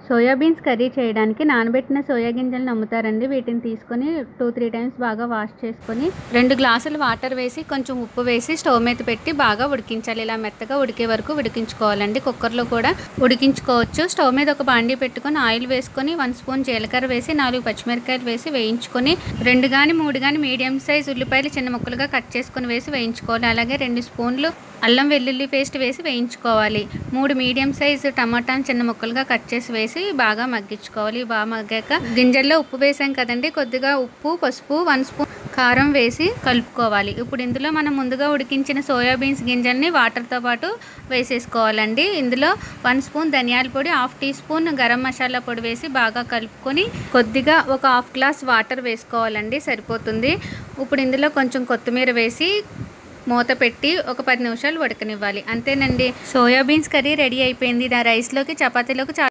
soybeans curry చేయడానికి నానబెట్టిన soya గింజలను అమ్ముతారండి వీటిని తీసుకొని టూ త్రీ టైమ్స్ బాగా వాష్ చేసుకొని రెండు గ్లాసులు వాటర్ వేసి కొంచెం ఉప్పు వేసి స్టవ్ మీద పెట్టి బాగా ఉడికించాలి ఇలా మెత్తగా ఉడికే వరకు ఉడికించుకోవాలండి కుక్కర్లో కూడా ఉడికించుకోవచ్చు స్టవ్ మీద ఒక బాండీ పెట్టుకొని ఆయిల్ వేసుకొని వన్ స్పూన్ జీలకర్ర వేసి నాలుగు పచ్చిమిరకాయలు వేసి వేయించుకొని రెండు కానీ మూడు కానీ మీడియం సైజ్ ఉల్లిపాయలు చిన్న ముక్కలుగా కట్ చేసుకొని వేసి వేయించుకోవాలి అలాగే రెండు స్పూన్లు అల్లం వెల్లుల్లి పేస్ట్ వేసి వేయించుకోవాలి మూడు మీడియం సైజ్ టమాటాను చిన్న ముక్కలుగా కట్ చేసి వేసి బాగా మగ్గించుకోవాలి బాగా మగ్గాక గింజల్లో ఉప్పు వేసాం కదండి కొద్దిగా ఉప్పు పసుపు వన్ స్పూన్ కారం వేసి కలుపుకోవాలి ఇప్పుడు ఇందులో మనం ముందుగా ఉడికించిన సోయాబీన్స్ గింజల్ని వాటర్తో పాటు వేసేసుకోవాలండి ఇందులో వన్ స్పూన్ ధనియాల పొడి half teaspoon garam masala పొడి వేసి బాగా కలుపుకొని కొద్దిగా ఒక హాఫ్ గ్లాస్ వాటర్ వేసుకోవాలండి సరిపోతుంది ఇప్పుడు ఇందులో కొంచెం కొత్తిమీర వేసి మూత పెట్టి ఒక పది నిమిషాలు ఉడకనివ్వాలి అంతేనండి సోయాబీన్స్ కర్రీ రెడీ అయిపోయింది ఇది ఆ రైస్లోకి చపాతీలోకి చాలా